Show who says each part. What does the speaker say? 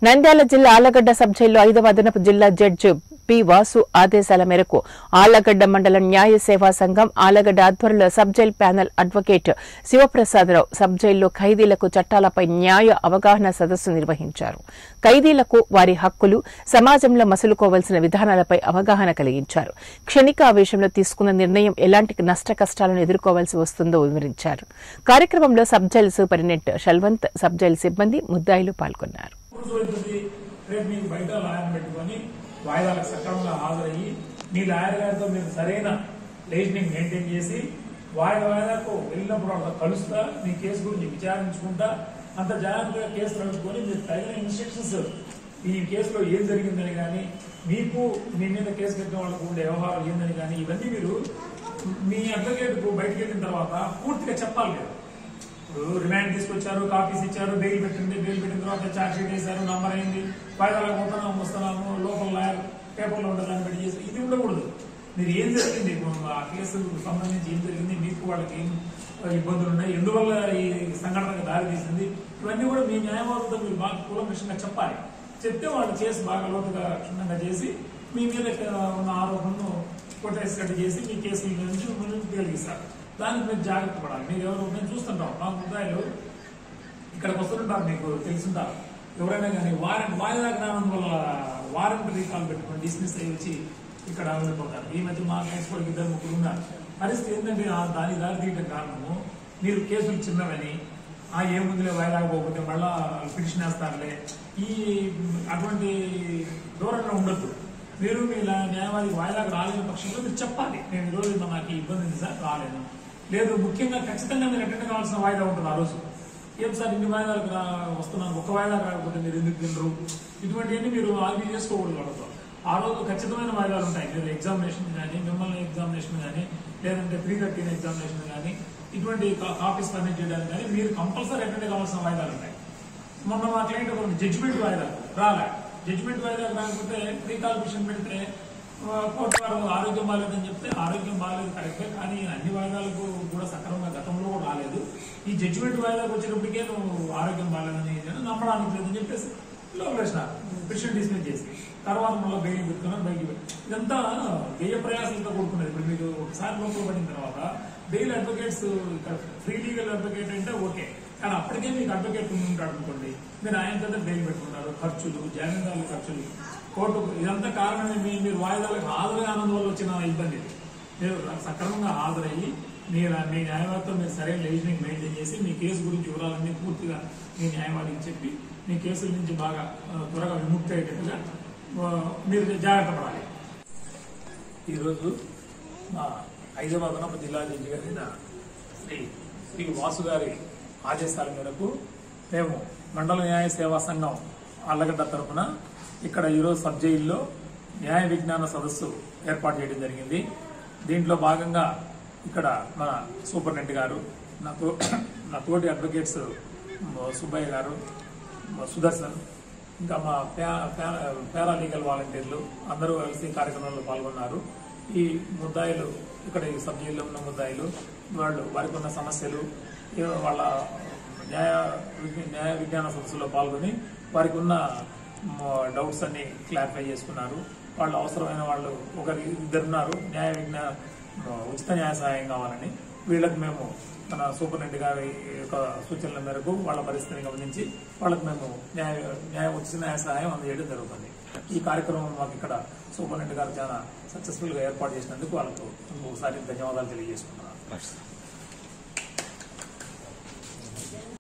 Speaker 1: నంద్యాల జిల్లా ఆళ్లగడ్డ సబ్ జైల్లో ఐదవ అదనపు జిల్లా జడ్జి పి వాసు ఆదేశాల మేరకు ఆళ్లగడ్డ మండల న్యాయ సేవా సంఘం ఆళ్లగడ్డ ఆధ్వర్యంలో sub jail panel advocate Sivaprasadarao sub జైల్లో ఖైదీలకు చట్టాలపై న్యాయ అవగాహన సదస్సు నిర్వహించారు ఖైదీలకు వారి హక్కులు సమాజంలో మసులుకోవాల్సిన విధానాలపై అవగాహన కలిగించారు క్షణిక ఆవేశంలో తీసుకున్న నిర్ణయం ఎలాంటి నష్ట కష్టాలను ఎదుర్కోవాల్సి వస్తుందో వివరించారు కార్యక్రమంలో sub jail superintendent Shalwant sub jail సిబ్బంది ముద్దాయిలు పాల్గొన్నారు
Speaker 2: కూర్చోబెట్టింది రేపు మీకు బయట లాయర్ పెట్టుకొని వాయిదాలకు సక్రమంగా హాజరయ్యి మీ లాయర్ గారితో మీరు సరైన లీజనింగ్ మెయింటైన్ చేసి వాయిదా వాయిదాకు వెళ్ళినప్పుడు వాళ్ళతో కలుస్తా మీ కేసు గురించి విచారించుకుంటా అంత జాగ్రత్తగా కేసు నడుపుకొని మీరు తగిన ఇన్స్ట్రక్షన్స్ ఈ కేసులో ఏం జరిగిందని కానీ మీకు మీ మీద కేసు పెట్టిన వాళ్ళకు ఉండే వ్యవహారం ఏందని కానీ ఇవన్నీ మీరు మీ అడ్వకేట్ కు బయటకు వెళ్ళిన తర్వాత పూర్తిగా చెప్పాలి మీరు ఇప్పుడు రిమాండ్ తీసుకొచ్చారు కాపీస్ ఇచ్చారు బెయిల్ పెట్టింది బెయిల్ పెట్టిన తర్వాత ఛార్జ్ షీట్ వేశారు నంబర్ అయింది వాయిదాలకు పోతున్నాము వస్తున్నాము లోపల లాయర్ పేపర్లో ఉండదాన్ని పెట్టి చేసి ఇది ఉండకూడదు మీరు ఏం జరిగింది ఇప్పుడు ఆ కేసు సంబంధించి ఏం జరిగింది మీకు వాళ్ళకి ఏం ఇబ్బందులు ఉన్నాయి ఎందువల్ల ఈ సంఘటనకు దారి తీసింది ఇవన్నీ కూడా మీ న్యాయవాదులతో మీరు బాగా కూలంకషంగా చెప్పాలి చెప్తే వాళ్ళు చేసి బాగా లోతుగా క్షుణ్ణంగా చేసి మీ మీద ఉన్న ఆరోపణను కొట్టేసినట్టు చేసి మీ కేసు నుంచి ముందుకు తేలిగిస్తారు దానికి మీరు జాగ్రత్త పడాలి మీరు ఎవరు మేము చూస్తుంటాం మా ముద్దాయిలు ఇక్కడికి వస్తుంటారు మీకు తెలుసుంటారు ఎవరైనా కానీ వారెంట్ వాయిదా జ్ఞానం వల్ల వారెంట్ రీకాల్ పెట్టుకుని డిస్మిస్ అయ్యి వచ్చి ఇక్కడ వెళ్ళిపోతారు ఈ మధ్య మా కేసు కూడా ఇద్దరు ముగ్గురు ఉన్నారు పరిస్థితి ఏంటంటే ఆ దాని దారి తీయడం కారణము మీరు కేసులు చిన్నవని ఆ ఏముందిలే వాయిదా పోకపోతే మళ్ళా పిటిషన్ వేస్తారులే ఈ అటువంటి ధోరణిలో ఉండొద్దు మీరు మీ లా- న్యాయవాది వాయిదాకు రాలేని పక్షంలో మీరు చెప్పాలి నేను ఈ రోజు నాకు ఈ ఇబ్బంది ఉంది సార్ రాలేను లేదు ముఖ్యంగా ఖచ్చితంగా మీరు అటెండ్ కావాల్సిన వాయిదా ఉంటుంది ఆ రోజు ఏం సార్ ఇన్ని వాయిదాలకు రా వస్తున్నాను ఒక వాయిదా రాకపోతే మీరు ఎందుకు తినరు ఇటువంటివన్నీ మీరు ఆర్గ్యూ చేసుకోకూడదు వాళ్ళతో ఆ రోజు ఖచ్చితమైన వాయిదాలు ఉంటాయి మీరు ఎగ్జామినేషన్ కానీ మిమ్మల్ని ఎగ్జామినేషన్ కానీ లేదంటే త్రీ థర్టీన్ ఎగ్జామినేషన్ కానీ ఇటువంటి కా- కాపీస్ సబ్మిట్ చేయడానికి కానీ మీరు కంపల్సరీ అటెండ్ కావాల్సిన వాయిదాలు ఉంటాయి మొన్న మా క్లయింట్ ఒక జడ్జిమెంట్ వాయిదా రాలే జడ్జిమెంట్ వాయిదా రాకపోతే రీకాల్ మిషన్ పెడితే ఆ, కోర్టు వారు ఆరోగ్యం బాగాలేదని చెప్తే ఆరోగ్యం బాగాలేదు కరెక్టే కానీ అన్ని వాయిదాలకు కూడా సక్రమంగా గతంలో కూడా రాలేదు ఈ జడ్జిమెంట్ వాయిదాకు వచ్చేటప్పటికే నువ్వు ఆరోగ్యం బాగాలేదని నేను నమ్మడానికి లేదని చెప్పేసి లోపలేసినారు పిటిషన్ డిస్మిస్ చేసి తర్వాత మళ్ళీ బెయిల్ పెట్టుకున్నారు బయటికి పెట్టి ఇదంతా వ్యయ ప్రయాసంతో కూడుకున్నది ఇప్పుడు మీకు ఒకసారి లోపల పడిన తర్వాత బెయిల్ అడ్వకేట్స్ ఇక్కడ ఫ్రీ లీగల్ అడ్వకేట్ అంటే ఓకే కానీ అప్పటికే మీకు అడ్వకేట్ ఉంటాడు అనుకోండి మీరు ఆయన పెద్ద బెయిల్ పెట్టుకుంటారు ఖర్చులు జామీందారుల ఖర్చులు కోర్టు ఇదంతా కారణమే మీ మీరు వాయిదాలకు హాజరు కానందువల్ల వచ్చిన ఇబ్బంది ఇది. మీరు సక్రమంగా హాజరయ్యి మీరు మీ న్యాయవాదితో మీరు సరైన లీజనింగ్ మెయింటైన్ చేసి మీ కేసు గురించి వివరాలన్నీ పూర్తిగా మీ న్యాయవాదికి చెప్పి మీ కేసుల నుంచి బాగా ఆ, త్వరగా విముక్తి అయ్యేటట్టుగా ఆ, మీరు జాగ్రత్త పడాలి ఈరోజు మా హైదరాబాద్ అదనపు జిల్లా జడ్జి గారైన శ్రీ శ్రీ వాసు గారి ఆదేశాల మేరకు మేము మండల న్యాయ సేవా సంఘం అల్లగడ్డ తరపున ఇక్కడ ఈరోజు సబ్ జైల్లో న్యాయ విజ్ఞాన సదస్సు ఏర్పాటు చేయడం జరిగింది దీంట్లో భాగంగా ఇక్కడ మన సూపరింటెండెంట్ గారు నాకు నా తోటి అడ్వకేట్స్ సుబ్బయ్య గారు మా సుదర్శన్ ఇంకా మా ప్యా- ప్యా- పారాలీగల్ వాలంటీర్లు అందరూ కలిసి కార్యక్రమంలో పాల్గొన్నారు ఈ ముద్దాయిలు ఇక్కడ ఈ సబ్ జైల్లో ఉన్న ముద్దాయిలు వాళ్ళు వారికి ఉన్న సమస్యలు ఏ వాళ్ళ న్యాయ విజ్ఞ- న్యాయ విజ్ఞాన సదస్సులో పాల్గొని వారికి ఉన్న డౌట్స్ అన్ని క్లారిఫై చేసుకున్నారు వాళ్ళు అవసరమైన వాళ్ళు ఒకరి ఇద్దరున్నారు న్యాయ విజ్ఞాన ఉచిత న్యాయ సహాయం కావాలని వీళ్ళకి మేము మన సూపరింటెండెంట్ గారి యొక్క సూచనల మేరకు వాళ్ళ పరిస్థితిని గమనించి వాళ్ళకి మేము న్యాయ న్యాయ ఉచిత న్యాయ సహాయం అందజేయడం జరుగుతుంది ఈ కార్యక్రమం మాకు ఇక్కడ సూపరింటెండెంట్ గారు చాలా సక్సెస్ఫుల్ గా ఏర్పాటు చేసినందుకు వాళ్ళకు ఇంకొకసారి ధన్యవాదాలు తెలియజేసుకున్నాను